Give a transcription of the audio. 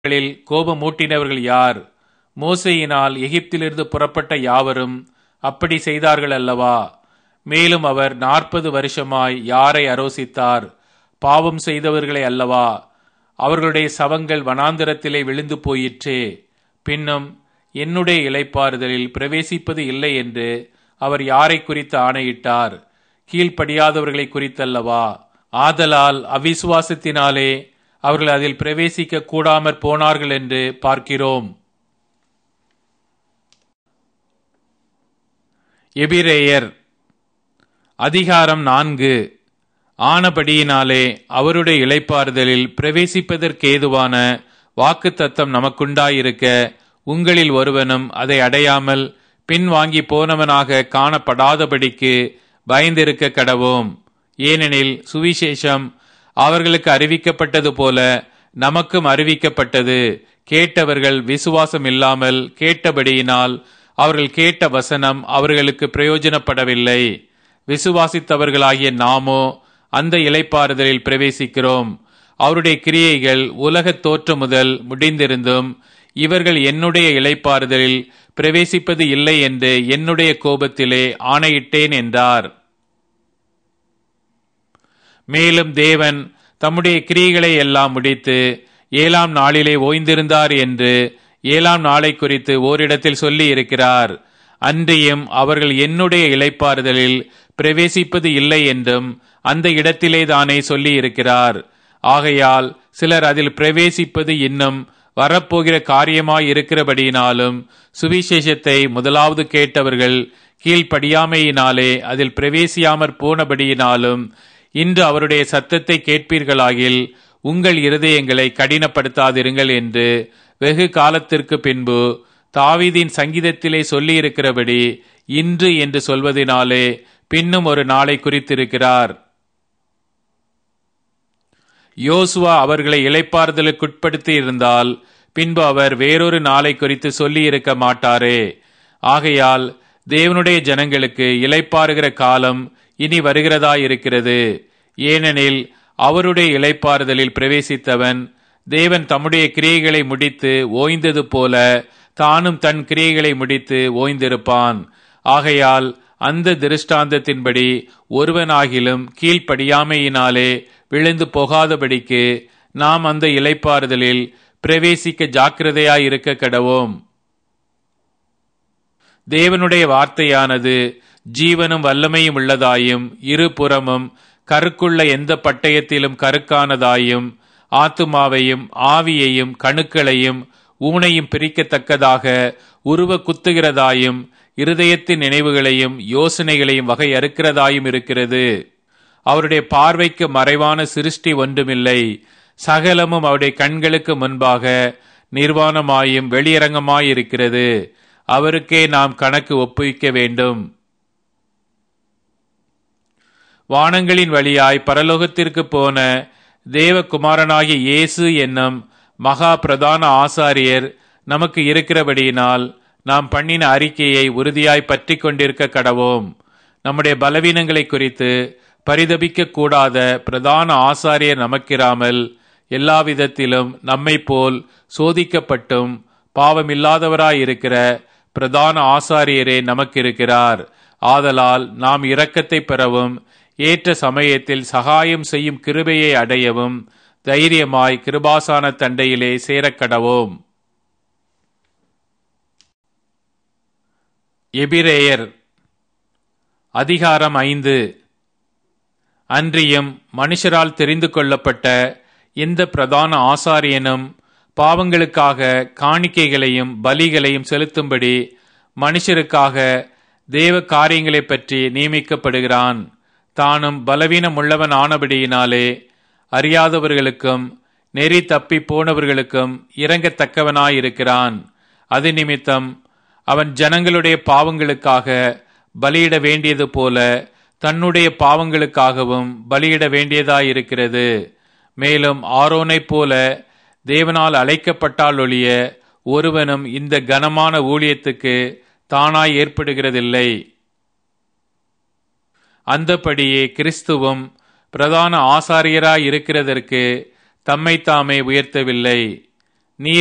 களில் கோபமூட்டினவர்கள் யார் மோசையினால் எகிப்திலிருந்து புறப்பட்ட யாவரும் அப்படி செய்தார்கள் அல்லவா மேலும் அவர் நாற்பது வருஷமாய் யாரை அரோசித்தார் பாவம் செய்தவர்களை அல்லவா அவர்களுடைய சவங்கள் வனாந்திரத்திலே விழுந்து போயிற்றே பின்னும் என்னுடைய இளைப்பாறுதலில் பிரவேசிப்பது இல்லை என்று அவர் யாரை குறித்து ஆணையிட்டார் கீழ்ப்படியாதவர்களை குறித்தல்லவா ஆதலால் அவிசுவாசத்தினாலே அவர்கள் அதில் பிரவேசிக்க கூடாமற் போனார்கள் என்று பார்க்கிறோம் எபிரேயர் அதிகாரம் நான்கு ஆனபடியினாலே அவருடைய இளைப்பாறுதலில் பிரவேசிப்பதற்கேதுவான வாக்குத்தத்தம் நமக்குண்டாயிருக்க உங்களில் ஒருவனும் அதை அடையாமல் பின்வாங்கி போனவனாக காணப்படாதபடிக்கு பயந்திருக்க கடவோம் ஏனெனில் சுவிசேஷம் அவர்களுக்கு அறிவிக்கப்பட்டது போல நமக்கும் அறிவிக்கப்பட்டது கேட்டவர்கள் விசுவாசம் இல்லாமல் கேட்டபடியினால் அவர்கள் கேட்ட வசனம் அவர்களுக்கு பிரயோஜனப்படவில்லை விசுவாசித்தவர்களாகிய நாமோ அந்த இலைப்பாறுதலில் பிரவேசிக்கிறோம் அவருடைய கிரியைகள் உலகத் தோற்றம் முதல் முடிந்திருந்தும் இவர்கள் என்னுடைய இலைப்பாறுதலில் பிரவேசிப்பது இல்லை என்று என்னுடைய கோபத்திலே ஆணையிட்டேன் என்றார் மேலும் தேவன் தம்முடைய கிரியைகளை எல்லாம் முடித்து ஏழாம் நாளிலே ஓய்ந்திருந்தார் என்று ஏழாம் நாளை குறித்து ஓரிடத்தில் சொல்லி இருக்கிறார் அன்றியும் அவர்கள் என்னுடைய இளைப்பாறுதலில் பிரவேசிப்பது இல்லை என்றும் அந்த இடத்திலே தானே சொல்லி இருக்கிறார் ஆகையால் சிலர் அதில் பிரவேசிப்பது இன்னும் வரப்போகிற காரியமாய் இருக்கிறபடியினாலும் சுவிசேஷத்தை முதலாவது கேட்டவர்கள் கீழ்ப்படியாமையினாலே அதில் பிரவேசியாமற் போனபடியினாலும் இன்று அவருடைய சத்தத்தை கேட்பீர்களாகில் உங்கள் இருதயங்களை கடினப்படுத்தாதிருங்கள் என்று வெகு காலத்திற்கு பின்பு தாவீதின் சங்கீதத்திலே சொல்லியிருக்கிறபடி இன்று என்று சொல்வதனாலே பின்னும் ஒரு நாளை குறித்திருக்கிறார் யோசுவா அவர்களை இளைப்பாறுதலுக்குட்படுத்தி இருந்தால் பின்பு அவர் வேறொரு நாளை குறித்து சொல்லி இருக்க மாட்டாரே ஆகையால் தேவனுடைய ஜனங்களுக்கு இளைப்பாறுகிற காலம் இனி வருகிறதாயிருக்கிறது ஏனெனில் அவருடைய இளைப்பாறுதலில் பிரவேசித்தவன் தேவன் தம்முடைய கிரியைகளை முடித்து ஓய்ந்தது போல தானும் தன் கிரியைகளை முடித்து ஓய்ந்திருப்பான் ஆகையால் அந்த திருஷ்டாந்தத்தின்படி ஒருவனாகிலும் கீழ்ப்படியாமையினாலே விழுந்து போகாதபடிக்கு நாம் அந்த இலைப்பாறுதலில் பிரவேசிக்க ஜாக்கிரதையாயிருக்க கடவோம் தேவனுடைய வார்த்தையானது ஜீவனும் வல்லமையும் உள்ளதாயும் இருபுறமும் கருக்குள்ள எந்த பட்டயத்திலும் கருக்கானதாயும் ஆத்துமாவையும் ஆவியையும் கணுக்களையும் ஊனையும் பிரிக்கத்தக்கதாக உருவ குத்துகிறதாயும் இருதயத்தின் நினைவுகளையும் யோசனைகளையும் வகை அறுக்கிறதாயும் இருக்கிறது அவருடைய பார்வைக்கு மறைவான சிருஷ்டி ஒன்றுமில்லை சகலமும் அவருடைய கண்களுக்கு முன்பாக நிர்வாணமாயும் வெளியரங்கமாயிருக்கிறது அவருக்கே நாம் கணக்கு ஒப்புவிக்க வேண்டும் வானங்களின் வழியாய் பரலோகத்திற்கு போன தேவகுமாரனாகிய இயேசு என்னும் மகா பிரதான ஆசாரியர் நமக்கு இருக்கிறபடியினால் நாம் பண்ணின அறிக்கையை உறுதியாய் பற்றி கொண்டிருக்க கடவோம் நம்முடைய பலவீனங்களை குறித்து பரிதபிக்க கூடாத பிரதான ஆசாரியர் நமக்கிராமல் எல்லா விதத்திலும் நம்மை போல் சோதிக்கப்பட்டும் பாவமில்லாதவராயிருக்கிற பிரதான ஆசாரியரே நமக்கு இருக்கிறார் ஆதலால் நாம் இரக்கத்தை பெறவும் ஏற்ற சமயத்தில் சகாயம் செய்யும் கிருபையை அடையவும் தைரியமாய் கிருபாசான தண்டையிலே சேரக்கடவோம் எபிரேயர் அதிகாரம் ஐந்து அன்றியும் மனுஷரால் தெரிந்து கொள்ளப்பட்ட எந்த பிரதான ஆசாரியனும் பாவங்களுக்காக காணிக்கைகளையும் பலிகளையும் செலுத்தும்படி மனுஷருக்காக தேவ காரியங்களை பற்றி நியமிக்கப்படுகிறான் தானும் பலவீனம் உள்ளவன் ஆனபடியினாலே அறியாதவர்களுக்கும் நெறி தப்பி போனவர்களுக்கும் இறங்கத்தக்கவனாயிருக்கிறான் அது நிமித்தம் அவன் ஜனங்களுடைய பாவங்களுக்காக பலியிட வேண்டியது போல தன்னுடைய பாவங்களுக்காகவும் பலியிட வேண்டியதாயிருக்கிறது மேலும் ஆரோனைப் போல தேவனால் அழைக்கப்பட்டால் ஒழிய ஒருவனும் இந்த கனமான ஊழியத்துக்கு தானாய் ஏற்படுகிறதில்லை அந்தபடியே கிறிஸ்துவும் பிரதான ஆசாரியராய் இருக்கிறதற்கு தம்மை தாமே உயர்த்தவில்லை